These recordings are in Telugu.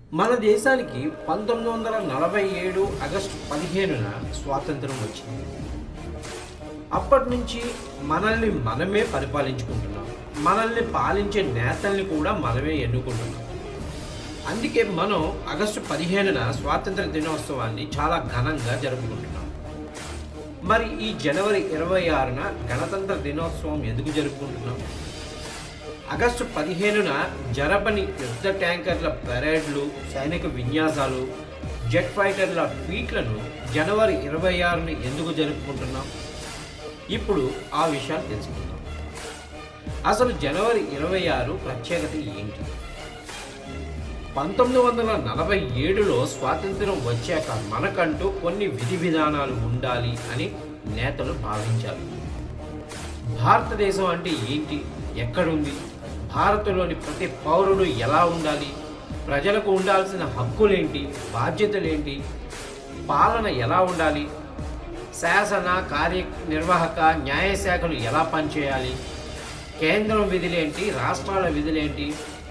మన దేశానికి పంతొమ్మిది వందల నలభై ఏడు ఆగస్టు పదిహేనున స్వాతంత్రం వచ్చింది అప్పటి నుంచి మనల్ని మనమే పరిపాలించుకుంటున్నాం మనల్ని పాలించే నేతల్ని కూడా మనమే ఎన్నుకుంటున్నాం అందుకే మనం ఆగస్టు పదిహేనున స్వాతంత్ర దినోత్సవాన్ని చాలా ఘనంగా జరుపుకుంటున్నాం మరి ఈ జనవరి ఇరవై ఆరున గణతంత్ర దినోత్సవం ఎందుకు జరుపుకుంటున్నాం ఆగస్టు పదిహేనున జరపని యుద్ధ ట్యాంకర్ల పెరేడ్లు సైనిక విన్యాసాలు జెట్ ఫైటర్ల ఫీట్లను జనవరి ఇరవై ఆరుని ఎందుకు జరుపుకుంటున్నాం ఇప్పుడు ఆ విషయాలు తెలుసుకుందాం అసలు జనవరి ఇరవై ఆరు ప్రత్యేకత ఏంటి పంతొమ్మిది వందల నలభై ఏడులో స్వాతంత్రం వచ్చాక మనకంటూ కొన్ని విధి విధానాలు ఉండాలి అని నేతలు భావించారు భారతదేశం అంటే ఏంటి ఎక్కడుంది భారత్లోని ప్రతి పౌరుడు ఎలా ఉండాలి ప్రజలకు ఉండాల్సిన హక్కులేంటి బాధ్యతలేంటి పాలన ఎలా ఉండాలి శాసన కార్యనిర్వాహక న్యాయశాఖలు ఎలా పనిచేయాలి కేంద్రం విధులేంటి రాష్ట్రాల విధులేంటి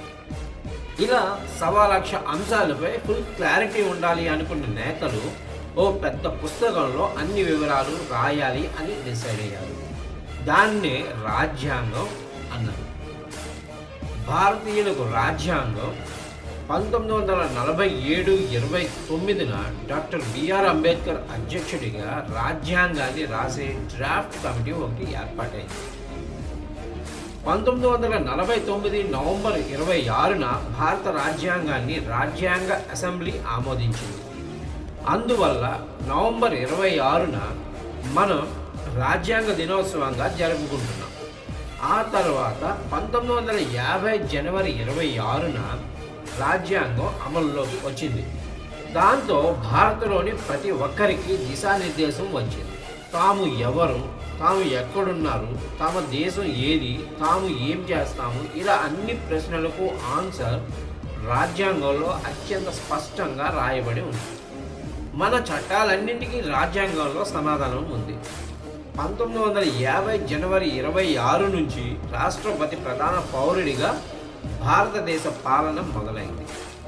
ఇలా సవా లక్ష అంశాలపై ఫుల్ క్లారిటీ ఉండాలి అనుకున్న నేతలు ఓ పెద్ద పుస్తకంలో అన్ని వివరాలు రాయాలి అని డిసైడ్ అయ్యారు దాన్నే రాజ్యాంగం అన్నారు భారతీయులకు రాజ్యాంగం పంతొమ్మిది వందల నలభై ఏడు ఇరవై తొమ్మిదిన డాక్టర్ బిఆర్ అంబేద్కర్ అధ్యక్షుడిగా రాజ్యాంగాన్ని రాసే డ్రాఫ్ట్ కమిటీ ఒకటి ఏర్పాటైంది పంతొమ్మిది వందల నలభై తొమ్మిది నవంబర్ ఇరవై ఆరున భారత రాజ్యాంగాన్ని రాజ్యాంగ అసెంబ్లీ ఆమోదించింది అందువల్ల నవంబర్ ఇరవై ఆరున మనం రాజ్యాంగ దినోత్సవంగా జరుపుకుంటున్నాం ఆ తర్వాత పంతొమ్మిది వందల యాభై జనవరి ఇరవై ఆరున రాజ్యాంగం అమలులోకి వచ్చింది దాంతో భారత్లోని ప్రతి ఒక్కరికి దిశానిర్దేశం వచ్చింది తాము ఎవరు తాము ఎక్కడున్నారు తమ దేశం ఏది తాము ఏం చేస్తాము ఇలా అన్ని ప్రశ్నలకు ఆన్సర్ రాజ్యాంగంలో అత్యంత స్పష్టంగా రాయబడి ఉంది మన చట్టాలన్నింటికీ రాజ్యాంగంలో సమాధానం ఉంది పంతొమ్మిది వందల యాభై జనవరి ఇరవై ఆరు నుంచి రాష్ట్రపతి ప్రధాన పౌరుడిగా భారతదేశ పాలన మొదలైంది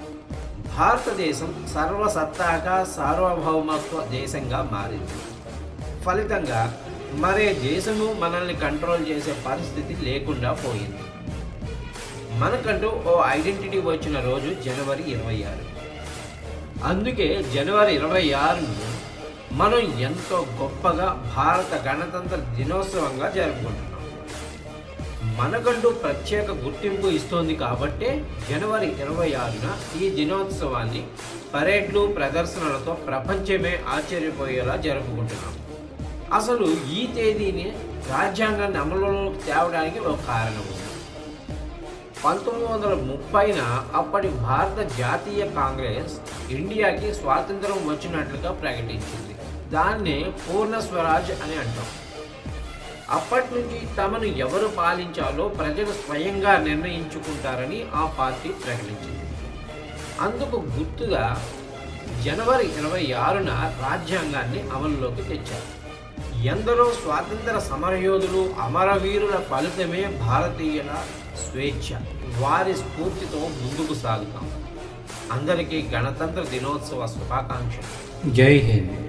భారతదేశం సర్వసత్తాక సార్వభౌమత్వ దేశంగా మారింది ఫలితంగా మరే దేశము మనల్ని కంట్రోల్ చేసే పరిస్థితి లేకుండా పోయింది మనకంటూ ఓ ఐడెంటిటీ వచ్చిన రోజు జనవరి ఇరవై ఆరు అందుకే జనవరి ఇరవై ఆరును మనం ఎంతో గొప్పగా భారత గణతంత్ర దినోత్సవంగా జరుపుకుంటున్నాం మనకంటూ ప్రత్యేక గుర్తింపు ఇస్తోంది కాబట్టే జనవరి ఇరవై ఆరున ఈ దినోత్సవాన్ని పరేడ్లు ప్రదర్శనలతో ప్రపంచమే ఆశ్చర్యపోయేలా జరుపుకుంటున్నాం అసలు ఈ తేదీని రాజ్యాంగాన్ని అమలులోకి తేవడానికి ఒక కారణం ఉంది పంతొమ్మిది వందల ముప్పైన అప్పటి భారత జాతీయ కాంగ్రెస్ ఇండియాకి స్వాతంత్రం వచ్చినట్లుగా ప్రకటించింది దాన్నే పూర్ణ స్వరాజ్ అని అంటాం అప్పటి నుంచి తమను ఎవరు పాలించాలో ప్రజలు స్వయంగా నిర్ణయించుకుంటారని ఆ పార్టీ ప్రకటించింది అందుకు గుర్తుగా జనవరి ఇరవై ఆరున రాజ్యాంగాన్ని అమలులోకి తెచ్చారు ఎందరో స్వాతంత్ర సమరయోధులు అమరవీరుల ఫలితమే భారతీయుల స్వేచ్ఛ వారి స్ఫూర్తితో ముందుకు సాగుతాం అందరికీ గణతంత్ర దినోత్సవ శుభాకాంక్షలు జై హింద్